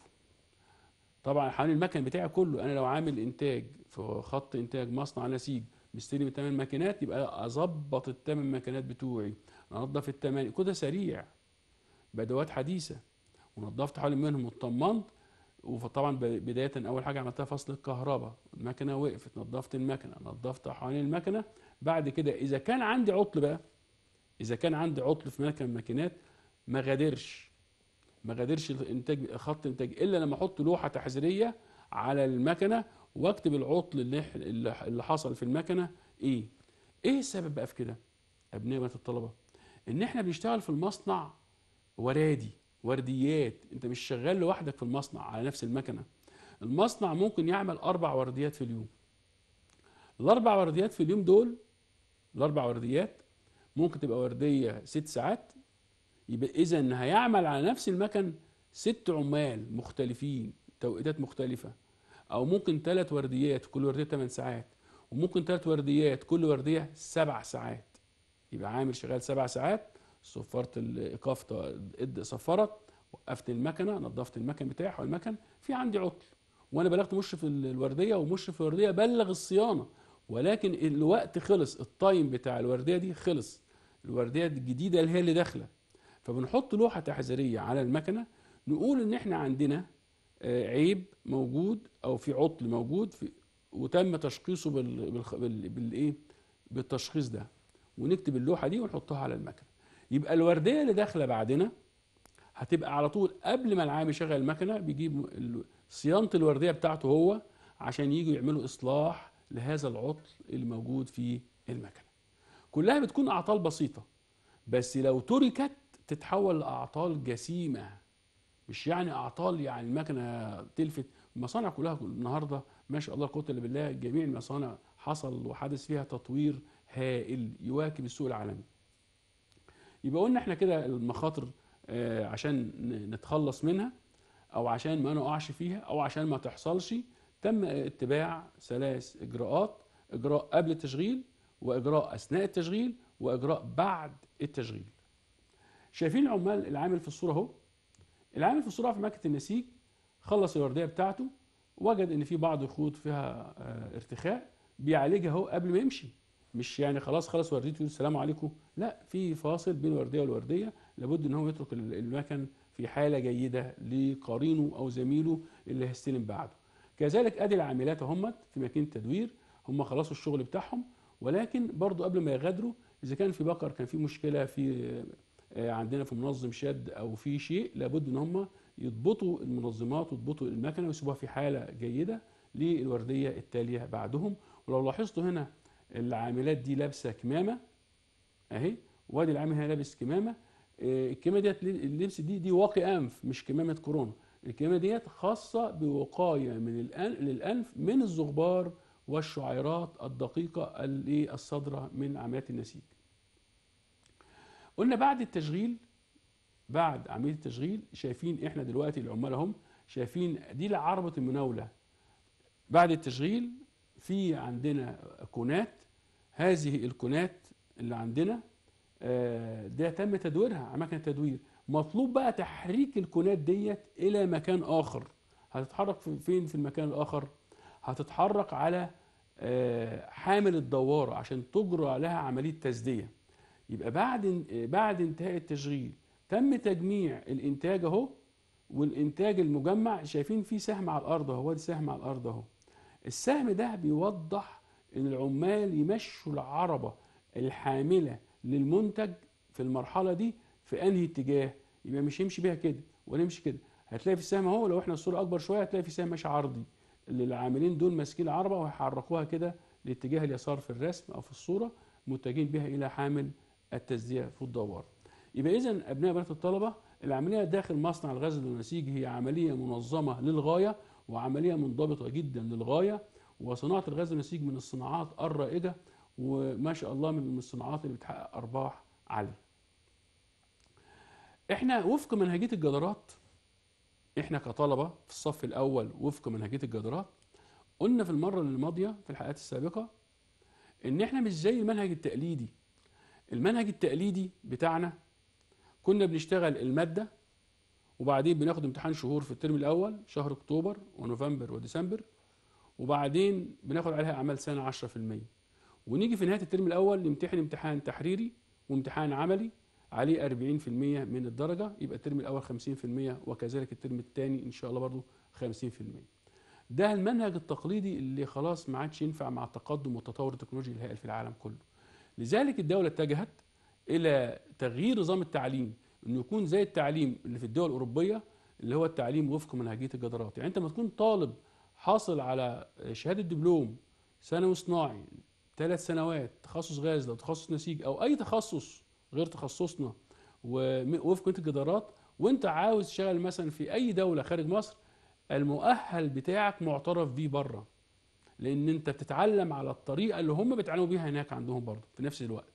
طبعا حوالين المكن بتاعي كله انا لو عامل انتاج في خط انتاج مصنع نسيج مستلم الثمان ماكينات يبقى اظبط الثمان ماكينات بتوعي انضف الثمان كده سريع بادوات حديثه ونظفت حوالي منهم واطمنت وطبعا بدايه اول حاجه عملتها فصل الكهرباء المكنه وقفت نظفت المكنه نظفت حوالين المكنه بعد كده اذا كان عندي عطل بقى اذا كان عندي عطل في مكن الماكينات ما غادرش ما غادرش الانتاج خط انتاج الا لما احط لوحه تحذيريه على المكنه واكتب العطل اللي اللي حصل في المكنه ايه ايه السبب بقى في كده ابناء بنات الطلبه ان احنا بنشتغل في المصنع ورادي ورديات انت مش شغال لوحدك في المصنع على نفس المكنه المصنع ممكن يعمل اربع ورديات في اليوم الاربع ورديات في اليوم دول الاربع ورديات ممكن تبقى ورديه ست ساعات يبقى اذا هيعمل على نفس المكن ست عمال مختلفين توقيتات مختلفه او ممكن ثلاث ورديات كل ورديه 8 ساعات وممكن ثلاث ورديات كل ورديه سبع ساعات يبقى عامل شغال سبع ساعات صفرت الايقاف اد صفرت وقفت المكنه نظفت المكن بتاعي او المكن في عندي عطل وانا بلغت مشرف الورديه ومشرف الورديه بلغ الصيانه ولكن الوقت خلص التايم بتاع الورديه دي خلص الورديه الجديده اللي هي اللي داخله فبنحط لوحه تحذيريه على المكنه نقول ان احنا عندنا آه، عيب موجود او في عطل موجود في وتم تشخيصه بال بال بالايه بالتشخيص ده ونكتب اللوحه دي ونحطها على المكنه يبقى الورديه اللي داخله بعدنا هتبقى على طول قبل ما العامل يشغل المكنه بيجيب صيانه الورديه بتاعته هو عشان يجوا يعملوا اصلاح لهذا العطل اللي موجود في المكنه كلها بتكون اعطال بسيطه بس لو تركت تتحول لاعطال جسيمه مش يعني اعطال يعني المكنه تلفت المصانع كلها النهارده ما شاء الله قوه الا بالله جميع المصانع حصل وحدث فيها تطوير هائل يواكب السوق العالمي يبقى قلنا احنا كده المخاطر آه، عشان نتخلص منها او عشان ما نقعش فيها او عشان ما تحصلش تم اتباع ثلاث اجراءات اجراء قبل التشغيل واجراء اثناء التشغيل واجراء بعد التشغيل شايفين العمال العامل في الصوره اهو العامل في الصوره في مكنه النسيج خلص الورديه بتاعته وجد ان في بعض الخيوط فيها آه، ارتخاء بيعالجها اهو قبل ما يمشي مش يعني خلاص خلاص ورديته السلام عليكم لا في فاصل بين الورديه والورديه لابد ان هو يترك المكن في حاله جيده لقرينه او زميله اللي هيستلم بعده كذلك ادي العاملات هم في مكان التدوير هم خلصوا الشغل بتاعهم ولكن برضو قبل ما يغادروا اذا كان في بقر كان في مشكله في آه، عندنا في منظم شد او في شيء لابد ان هم يضبطوا المنظمات ويضبطوا المكنه ويسيبوها في حاله جيده للورديه التاليه بعدهم ولو لاحظتوا هنا العاملات دي لابسه كمامه اهي وادي العامل هنا لابس كمامه آه، الكمامه ديت اللبس دي دي واقي انف مش كمامه كورونا الكمامه ديت خاصه بوقايه من الأنف للانف من الزغبار والشعيرات الدقيقه الصادره من عمليات النسيج قلنا بعد التشغيل بعد عمليه التشغيل شايفين احنا دلوقتي العمال اهم شايفين دي عربه المناوله بعد التشغيل في عندنا كونات هذه الكونات اللي عندنا آه، ده تم تدويرها اماكن التدوير مطلوب بقى تحريك الكونات ديت الى مكان اخر هتتحرك فين في المكان الاخر هتتحرك على آه، حامل الدواره عشان تجرى لها عمليه تسديه يبقى بعد بعد انتهاء التشغيل تم تجميع الانتاج اهو والانتاج المجمع شايفين في سهم على الارض اهو دي سهم على الارض اهو السهم ده بيوضح ان العمال يمشوا العربه الحامله للمنتج في المرحله دي في انهي اتجاه يبقى مش يمشي بيها كده ولا يمشي كده هتلاقي في السهم اهو لو احنا الصوره اكبر شويه هتلاقي في سهم ماشي عرضي اللي العاملين دول ماسكين العربه وهيحركوها كده لاتجاه اليسار في الرسم او في الصوره متجهين بها الى حامل التسديه في الدوار يبقى اذا ابناء بنات الطلبه العمليه داخل مصنع الغزل والنسيج هي عمليه منظمه للغايه وعمليه منضبطه جدا للغايه وصناعه الغزل والنسيج من الصناعات الرائجه وما شاء الله من الصناعات اللي بتحقق ارباح عاليه. احنا وفق منهجيه الجدارات احنا كطلبه في الصف الاول وفق منهجيه الجدارات قلنا في المره الماضيه في الحلقات السابقه ان احنا مش زي المنهج التقليدي المنهج التقليدي بتاعنا كنا بنشتغل الماده وبعدين بناخد امتحان شهور في الترم الاول شهر اكتوبر ونوفمبر وديسمبر وبعدين بناخد عليها اعمال سنه 10% ونيجي في نهايه الترم الاول نمتحن امتحان تحريري وامتحان عملي عليه 40% من الدرجه يبقى الترم الاول 50% وكذلك الترم الثاني ان شاء الله برضو 50% ده المنهج التقليدي اللي خلاص ما عادش ينفع مع التقدم والتطور التكنولوجي الهائل في العالم كله لذلك الدوله اتجهت الى تغيير نظام التعليم انه يكون زي التعليم اللي في الدول الاوروبيه اللي هو التعليم وفق منهجيه الجدارات يعني انت لما تكون طالب حاصل على شهاده دبلوم ثانوي صناعي ثلاث سنوات تخصص غاز لو تخصص نسيج او اي تخصص غير تخصصنا ووفق الجدارات وانت عاوز تشتغل مثلا في اي دوله خارج مصر المؤهل بتاعك معترف بيه بره لان انت بتتعلم على الطريقه اللي هم بيتعلموا بيها هناك عندهم برضه في نفس الوقت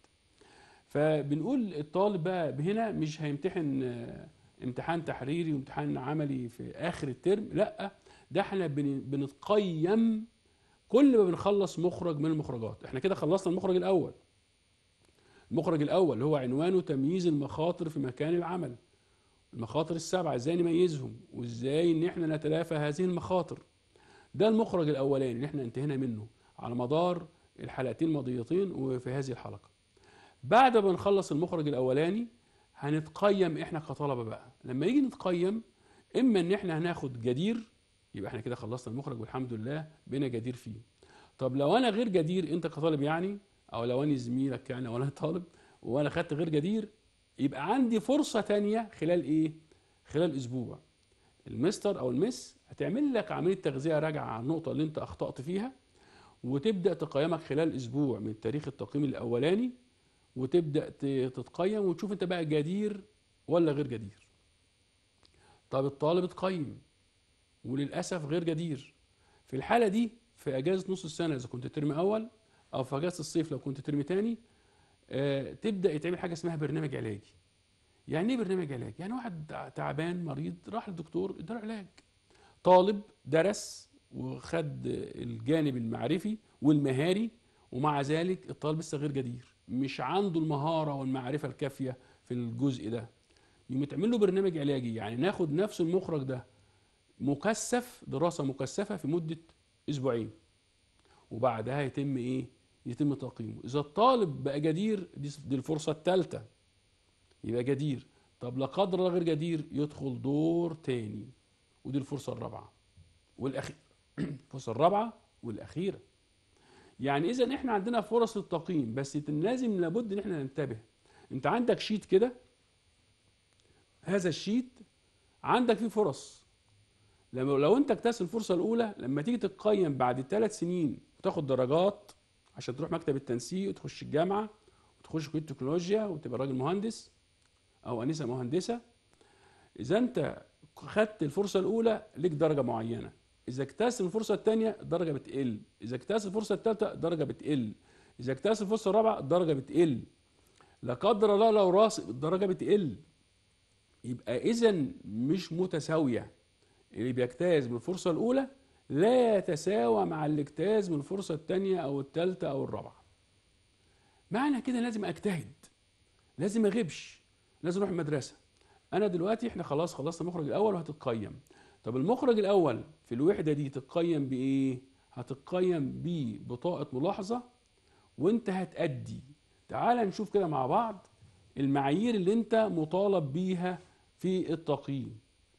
فبنقول الطالب بقى هنا مش هيمتحن آه، امتحان تحريري وامتحان عملي في اخر الترم لا ده احنا بنتقيم كل ما بنخلص مخرج من المخرجات احنا كده خلصنا المخرج الاول المخرج الاول اللي هو عنوانه تمييز المخاطر في مكان العمل المخاطر السبعه ازاي نميزهم وازاي ان احنا نتلافى هذه المخاطر ده المخرج الاولاني اللي احنا انتهينا منه على مدار الحلقتين الماضيتين وفي هذه الحلقه بعد ما نخلص المخرج الاولاني هنتقيم احنا كطلبه بقى لما نيجي نتقيم اما ان احنا هناخد جدير يبقى احنا كده خلصنا المخرج والحمد لله بقينا جدير فيه طب لو انا غير جدير انت كطالب يعني او لو انا زميلك يعني او انا طالب وانا خدت غير جدير يبقى عندي فرصه تانية خلال ايه خلال اسبوع المستر او المس هتعمل لك عمليه تغذيه راجعه على النقطه اللي انت اخطات فيها وتبدا تقيمك خلال اسبوع من تاريخ التقييم الاولاني وتبدا تتقيم وتشوف انت بقى جدير ولا غير جدير طب الطالب اتقيم وللاسف غير جدير في الحاله دي في اجازه نص السنه اذا كنت ترم اول او في اجازه الصيف لو كنت ترم تاني آه تبدا يتعمل حاجه اسمها برنامج علاجي يعني ايه برنامج علاج يعني واحد تعبان مريض راح للدكتور اداله علاج طالب درس وخد الجانب المعرفي والمهاري ومع ذلك الطالب لسه غير جدير مش عنده المهاره والمعرفه الكافيه في الجزء ده يقوم يتعمل له برنامج علاجي يعني ناخد نفس المخرج ده مكثف دراسه مكثفه في مده اسبوعين وبعدها يتم ايه يتم تقييمه اذا الطالب بقى جدير دي الفرصه الثالثه يبقى جدير طب لا قدر الله غير جدير يدخل دور تاني ودي الفرصه الرابعه والاخيره الفرصه الرابعه والاخيره يعني اذا احنا عندنا فرص للتقييم بس لازم لابد ان احنا ننتبه انت عندك شيت كده هذا الشيت عندك فيه فرص لما لو انت اكتسب الفرصه الاولى لما تيجي تتقيم بعد ثلاث سنين وتاخد درجات عشان تروح مكتب التنسيق وتخش الجامعه وتخش كليه التكنولوجيا وتبقى راجل مهندس او انسه مهندسه اذا انت خدت الفرصه الاولى ليك درجه معينه اذا اكتسب الفرصه الثانيه الدرجه بتقل اذا اكتسب الفرصه الثالثه الدرجه بتقل اذا اكتسب الفرصه الرابعه الدرجه بتقل لا قدر الله لو راسب الدرجه بتقل يبقى اذا مش متساويه اللي بيجتاز من الفرصه الاولى لا يتساوى مع اللي اجتاز من الفرصه الثانيه او الثالثه او الرابعه معنى كده لازم اجتهد لازم اغيبش لازم اروح المدرسه انا دلوقتي احنا خلاص خلصنا المخرج الاول وهتتقيم طب المخرج الاول في الوحده دي تتقيم بايه هتتقيم ببطاقه ملاحظه وانت هتأدي تعال نشوف كده مع بعض المعايير اللي انت مطالب بيها في التقييم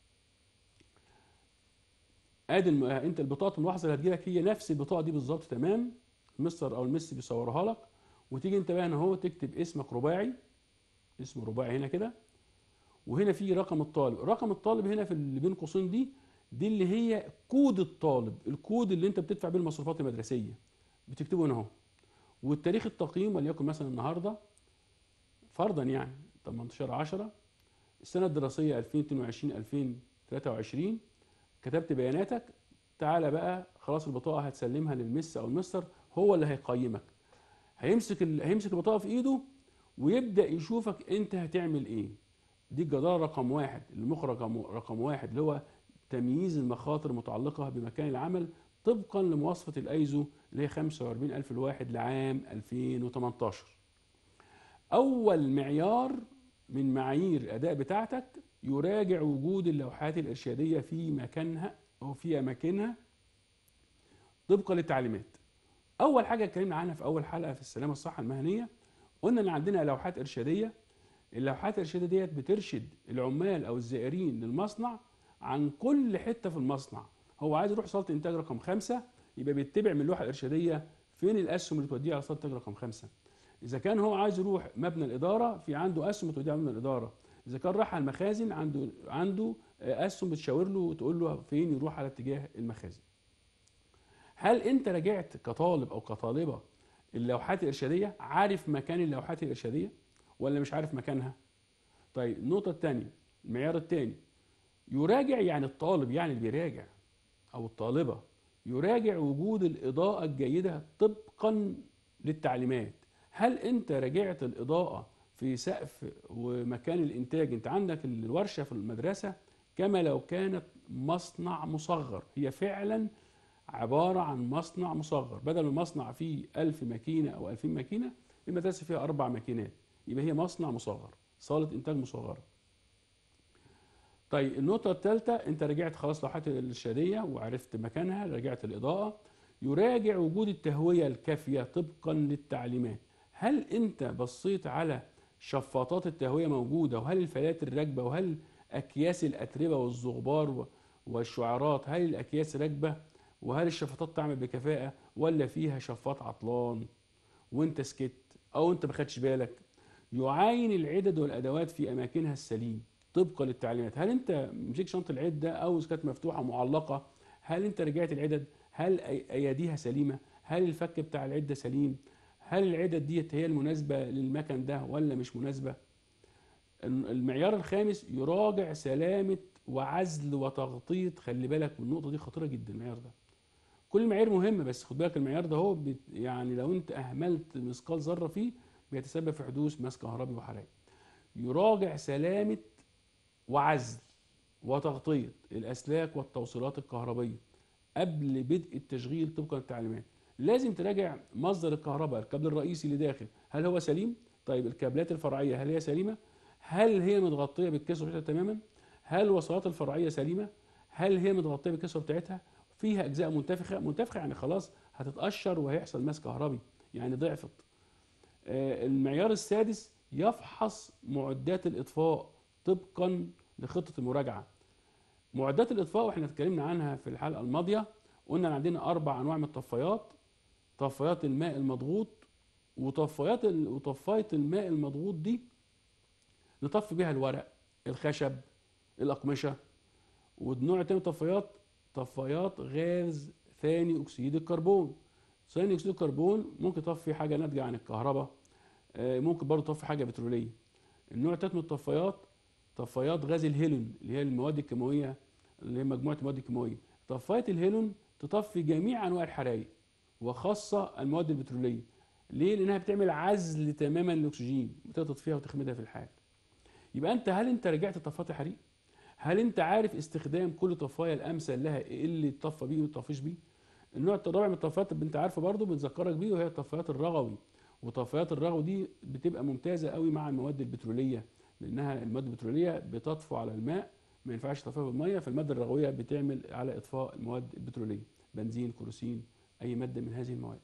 ادي الم... انت البطاقه الملاحظه اللي هتجيلك هي نفس البطاقه دي بالظبط تمام المستر او المس بيصورها لك وتيجي انت بقى هنا اهو تكتب اسمك رباعي اسم رباعي هنا كده وهنا في رقم الطالب رقم الطالب هنا في اللي بين قوسين دي دي اللي هي كود الطالب الكود اللي انت بتدفع بيه المصروفات المدرسيه بتكتبه هنا اهو والتاريخ التقييم وليكن مثلا النهارده فرضا يعني 18 10 السنه الدراسيه 2022 2023 كتبت بياناتك تعالى بقى خلاص البطاقه هتسلمها للمس او المستر هو اللي هيقيمك هيمسك ال... هيمسك البطاقه في ايده ويبدا يشوفك انت هتعمل ايه دي الجداره رقم واحد المخرج رقم واحد اللي هو تمييز المخاطر المتعلقه بمكان العمل طبقا لمواصفه الايزو اللي هي 45000 الواحد لعام 2018 اول معيار من معايير الاداء بتاعتك يراجع وجود اللوحات الارشاديه في مكانها او في اماكنها طبقا للتعليمات اول حاجه اتكلمنا عنها في اول حلقه في السلامه والصحه المهنيه قلنا ان عندنا لوحات ارشاديه اللوحات الارشاديه ديت بترشد العمال او الزائرين للمصنع عن كل حته في المصنع هو عايز يروح صاله انتاج رقم خمسة يبقى بيتبع من اللوحه الارشاديه فين الاسهم اللي توديه على صاله انتاج رقم خمسة اذا كان هو عايز يروح مبنى الاداره في عنده اسهم توديه على مبنى الاداره اذا كان راح على المخازن عنده عنده اسهم بتشاور له وتقول له فين يروح على اتجاه المخازن هل انت راجعت كطالب او كطالبه اللوحات الارشاديه عارف مكان اللوحات الارشاديه ولا مش عارف مكانها طيب النقطه الثانيه المعيار الثاني يراجع يعني الطالب يعني اللي بيراجع او الطالبه يراجع وجود الاضاءه الجيده طبقا للتعليمات هل انت راجعت الاضاءه في سقف ومكان الانتاج انت عندك الورشه في المدرسه كما لو كانت مصنع مصغر هي فعلا عبارة عن مصنع مصغر بدل ما المصنع فيه ألف ماكينة أو ألفين ماكينة المدرسة فيها أربع ماكينات يبقى هي مصنع مصغر صالة إنتاج مصغرة طيب النقطة الثالثة أنت رجعت خلاص لوحات الإرشادية وعرفت مكانها رجعت الإضاءة يراجع وجود التهوية الكافية طبقا للتعليمات هل أنت بصيت على شفاطات التهوية موجودة وهل الفلاتر راكبة وهل أكياس الأتربة والزغبار والشعارات هل الأكياس راكبة وهل الشفاطات تعمل بكفاءة ولا فيها شفاط عطلان وانت سكت او انت ما خدتش بالك يعاين العدد والادوات في اماكنها السليم طبقا للتعليمات هل انت مسكت شنطه العده او اذا كانت مفتوحه معلقه هل انت رجعت العدد هل اياديها سليمه هل الفك بتاع العده سليم هل العدد ديت هي المناسبه للمكن ده ولا مش مناسبه المعيار الخامس يراجع سلامه وعزل وتغطيه خلي بالك من النقطه دي خطيره جدا المعيار ده كل المعايير مهمه بس خد بالك المعيار ده هو بت يعني لو انت اهملت مثقال ذره فيه بيتسبب في حدوث ماس كهربي وحرائق يراجع سلامه وعزل وتغطيه الاسلاك والتوصيلات الكهربيه قبل بدء التشغيل طبقا للتعليمات لازم تراجع مصدر الكهرباء الكابل الرئيسي اللي داخل هل هو سليم طيب الكابلات الفرعيه هل هي سليمه هل هي متغطيه بالكسر بتاعتها تماما هل الوصلات الفرعيه سليمه هل هي متغطيه بالكسر بتاعتها فيها اجزاء منتفخه منتفخه يعني خلاص هتتقشر وهيحصل ماس كهربي يعني ضعفت آه المعيار السادس يفحص معدات الاطفاء طبقا لخطه المراجعه معدات الاطفاء واحنا اتكلمنا عنها في الحلقه الماضيه قلنا ان عندنا اربع انواع من الطفايات طفايات الماء المضغوط وطفايات وطفايه الماء المضغوط دي نطفي بيها الورق الخشب الاقمشه والنوع التاني من الطفايات طفايات غاز ثاني اكسيد الكربون ثاني اكسيد الكربون ممكن تطفي حاجه ناتجه عن الكهرباء ممكن برضه تطفي حاجه بتروليه النوع الثالث من الطفايات طفايات غاز الهيلون اللي هي المواد الكيماويه اللي هي مجموعه المواد الكيماويه طفايه الهيلون تطفي جميع انواع الحرائق وخاصه المواد البتروليه ليه لانها بتعمل عزل تماما للاكسجين بتقدر تطفيها وتخمدها في الحال يبقى انت هل انت رجعت طفات الحريق هل انت عارف استخدام كل طفايه الامثل لها ايه اللي تطفى بيه وما تطفيش بيه النوع الرابع من الطفايات اللي انت عارفه برضه بنذكرك بيه وهي الطفايات الرغوي وطفايات الرغوي دي بتبقى ممتازه قوي مع المواد البتروليه لانها المواد البتروليه بتطفو على الماء ما ينفعش تطفيها بالميه فالماده الرغويه بتعمل على اطفاء المواد البتروليه بنزين كروسين اي ماده من هذه المواد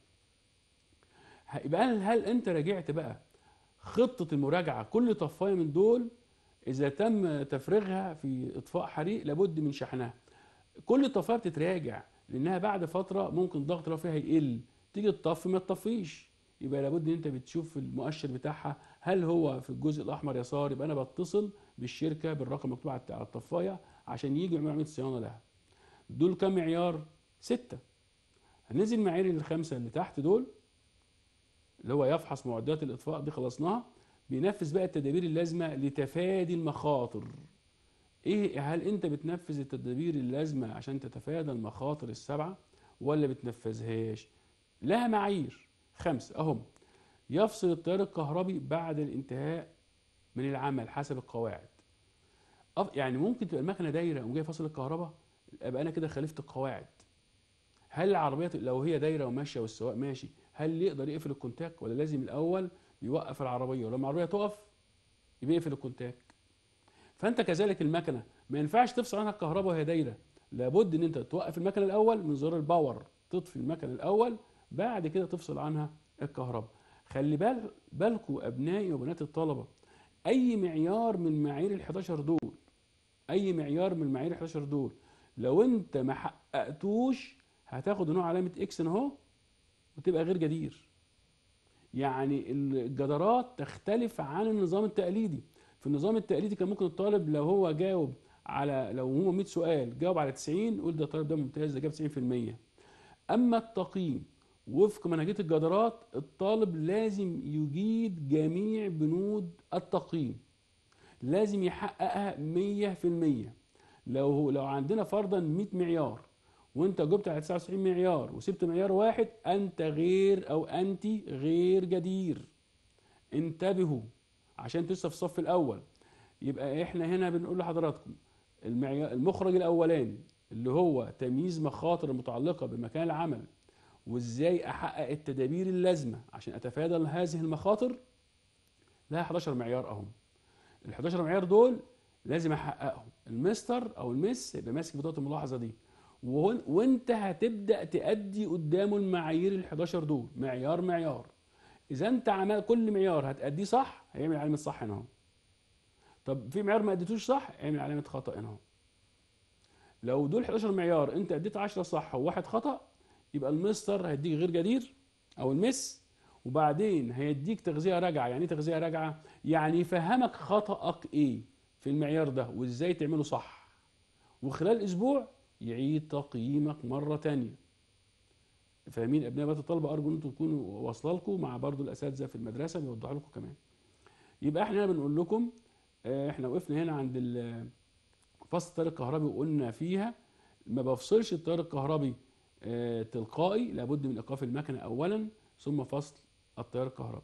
يبقى هل, هل انت راجعت بقى خطه المراجعه كل طفايه من دول اذا تم تفريغها في اطفاء حريق لابد من شحنها كل الطفايه بتتراجع لانها بعد فتره ممكن الضغط لو فيها يقل تيجي تطفي ما تطفيش يبقى لابد ان انت بتشوف المؤشر بتاعها هل هو في الجزء الاحمر يسار يبقى انا بتصل بالشركه بالرقم المكتوب على الطفايه عشان يجي يعملوا عمليه صيانه لها دول كم معيار ستة هننزل المعايير الخمسه اللي تحت دول اللي هو يفحص معدات الاطفاء دي خلصناها بينفذ بقى التدابير اللازمه لتفادي المخاطر ايه هل انت بتنفذ التدابير اللازمه عشان تتفادى المخاطر السبعه ولا بتنفذهاش لها معايير خمسه اهم يفصل التيار الكهربي بعد الانتهاء من العمل حسب القواعد يعني ممكن تبقى المكنه دايره وجاي فاصل الكهرباء ابقى انا كده خالفت القواعد هل العربيه لو هي دايره وماشيه والسواق ماشي هل يقدر يقفل الكونتاك ولا لازم الاول يوقف العربيه ولما العربيه تقف يبقى يقفل الكونتاك فانت كذلك المكنه ما ينفعش تفصل عنها الكهرباء وهي دايره لابد ان انت توقف المكنه الاول من زرار الباور تطفي المكنه الاول بعد كده تفصل عنها الكهرباء خلي بال بالكم ابنائي وبنات الطلبه اي معيار من معايير ال 11 دول اي معيار من معايير ال 11 دول لو انت ما حققتوش هتاخد نوع علامه اكس اهو وتبقى غير جدير يعني الجدارات تختلف عن النظام التقليدي في النظام التقليدي كان ممكن الطالب لو هو جاوب على لو هو 100 سؤال جاوب على 90 يقول ده الطالب ده ممتاز ده جاب 90% اما التقييم وفق منهجيه الجدارات الطالب لازم يجيد جميع بنود التقييم لازم يحققها 100% لو لو عندنا فرضا 100 معيار وانت جبت على 99 معيار وسبت معيار واحد انت غير او انت غير جدير انتبهوا عشان لسه في الصف الاول يبقى احنا هنا بنقول لحضراتكم المعيار المخرج الاولاني اللي هو تمييز مخاطر المتعلقه بمكان العمل وازاي احقق التدابير اللازمه عشان اتفادى هذه المخاطر لها 11 معيار اهم ال 11 معيار دول لازم احققهم المستر او المس يبقى ماسك بطاقه الملاحظه دي وانت هتبدا تادي قدامه المعايير ال 11 دول معيار معيار اذا انت عمل كل معيار هتاديه صح هيعمل علامه صح هنا اهو طب في معيار ما اديتوش صح اعمل علامه خطا هنا اهو لو دول 11 معيار انت اديت 10 صح وواحد خطا يبقى المستر هيديك غير جدير او المس وبعدين هيديك تغذيه راجعه يعني ايه تغذيه راجعه يعني يفهمك خطاك ايه في المعيار ده وازاي تعمله صح وخلال اسبوع يعيد تقييمك مره تانية فاهمين ابناء بنات الطلبه ارجو ان انتم تكونوا واصله لكم مع برضو الاساتذه في المدرسه بيوضحوا لكم كمان يبقى احنا هنا بنقول لكم احنا وقفنا هنا عند فصل التيار الكهربي وقلنا فيها ما بفصلش التيار الكهربي اه تلقائي لابد من ايقاف المكنه اولا ثم فصل التيار الكهربي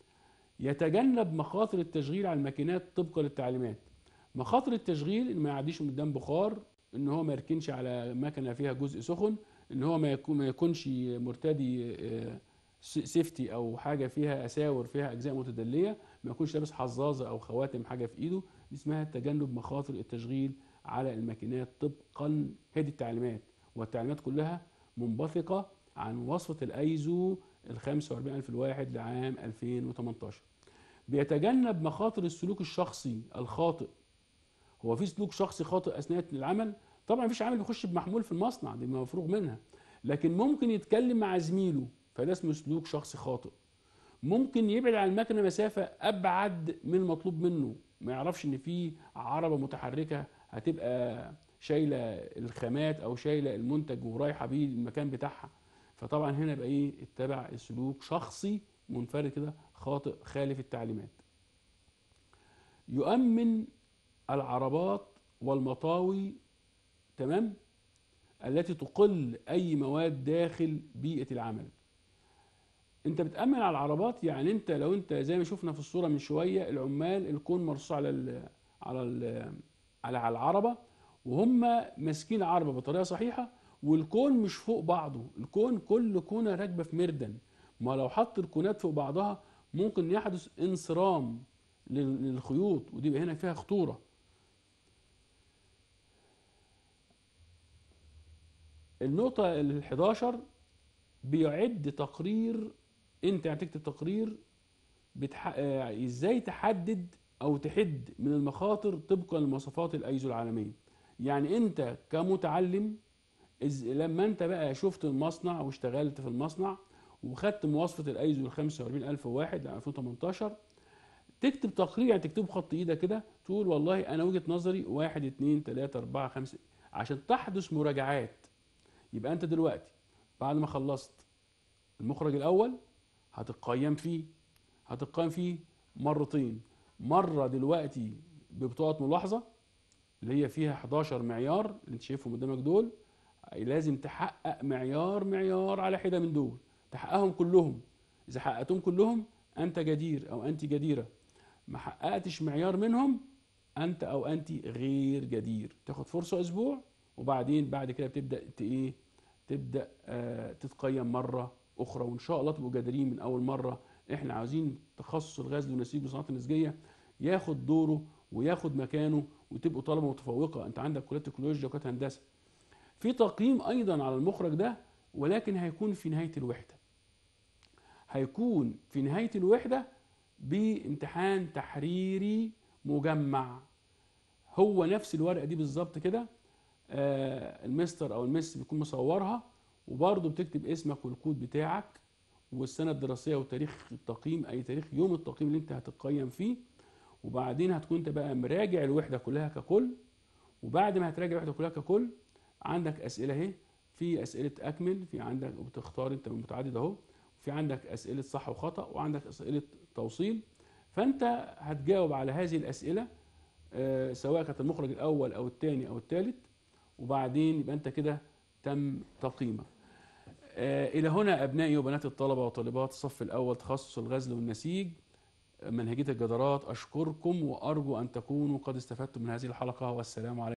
يتجنب مخاطر التشغيل على الماكينات طبقا للتعليمات مخاطر التشغيل ان ما يعديش من قدام بخار ان هو ما يركنش على مكنه فيها جزء سخن ان هو ما يكون ما يكونش مرتدي اه سيفتي او حاجه فيها اساور فيها اجزاء متدليه ما يكونش لابس حظاظه او خواتم حاجه في ايده دي اسمها تجنب مخاطر التشغيل على الماكينات طبقا هذه التعليمات والتعليمات كلها منبثقه عن وصفه الايزو ال 45001 لعام 2018 بيتجنب مخاطر السلوك الشخصي الخاطئ هو في سلوك شخصي خاطئ اثناء العمل طبعا مفيش عامل بيخش بمحمول في المصنع دي مفروغ منها لكن ممكن يتكلم مع زميله فده اسمه سلوك شخصي خاطئ ممكن يبعد عن المكنه مسافه ابعد من المطلوب منه ما يعرفش ان في عربه متحركه هتبقى شايله الخامات او شايله المنتج ورايحه بيه المكان بتاعها فطبعا هنا يبقى ايه اتبع السلوك شخصي منفرد كده خاطئ خالف التعليمات يؤمن العربات والمطاوي تمام التي تقل اي مواد داخل بيئه العمل انت بتامن على العربات يعني انت لو انت زي ما شفنا في الصوره من شويه العمال الكون مرصوص على ال على ال على على العربه وهم ماسكين العربه بطريقه صحيحه والكون مش فوق بعضه الكون كل كونه راكبه في مردن ما لو حط الكونات فوق بعضها ممكن يحدث انصرام للخيوط ودي هنا فيها خطوره النقطة ال 11 بيعد تقرير انت هتكتب تقرير بتح... آه، ازاي تحدد او تحد من المخاطر طبقا لمواصفات الايزو العالميه يعني انت كمتعلم إز... لما انت بقى شفت المصنع واشتغلت في المصنع وخدت مواصفه الايزو ال 45001 ل 2018 تكتب تقرير يعني تكتبه بخط ايدك كده تقول والله انا وجهه نظري 1 2 3 4 5 عشان تحدث مراجعات يبقى انت دلوقتي بعد ما خلصت المخرج الاول هتقيم فيه هتقيم فيه مرتين مره دلوقتي ببطاقه ملاحظه اللي هي فيها 11 معيار اللي انت شايفهم قدامك دول لازم تحقق معيار معيار على حده من دول تحققهم كلهم اذا حققتهم كلهم انت جدير او انت جديره ما حققتش معيار منهم انت او انت غير جدير تاخد فرصه اسبوع وبعدين بعد كده بتبدا ايه تبدا آه تتقيم مره اخرى وان شاء الله تبقوا جادرين من اول مره احنا عاوزين تخصص الغزل والنسيج والصناعات النسيجيه ياخد دوره وياخد مكانه وتبقوا طلبه متفوقه انت عندك كليه تكنولوجيا وكليه هندسه في تقييم ايضا على المخرج ده ولكن هيكون في نهايه الوحده هيكون في نهايه الوحده بامتحان تحريري مجمع هو نفس الورقه دي بالظبط كده آه، المستر او المس بيكون مصورها وبرضه بتكتب اسمك والكود بتاعك والسنه الدراسيه وتاريخ التقييم اي تاريخ يوم التقييم اللي انت هتقيم فيه وبعدين هتكون انت بقى مراجع الوحده كلها ككل وبعد ما هتراجع الوحده كلها ككل عندك اسئله اهي في اسئله اكمل في عندك وبتختار انت من متعدد اهو في عندك اسئله صح وخطا وعندك اسئله توصيل فانت هتجاوب على هذه الاسئله آه، سواء كانت المخرج الاول او الثاني او الثالث وبعدين يبقى انت كده تم تقييمك آه، الى هنا ابنائي وبنات الطلبه وطالبات الصف الاول تخصص الغزل والنسيج منهجيه الجدارات اشكركم وارجو ان تكونوا قد استفدتم من هذه الحلقه والسلام عليكم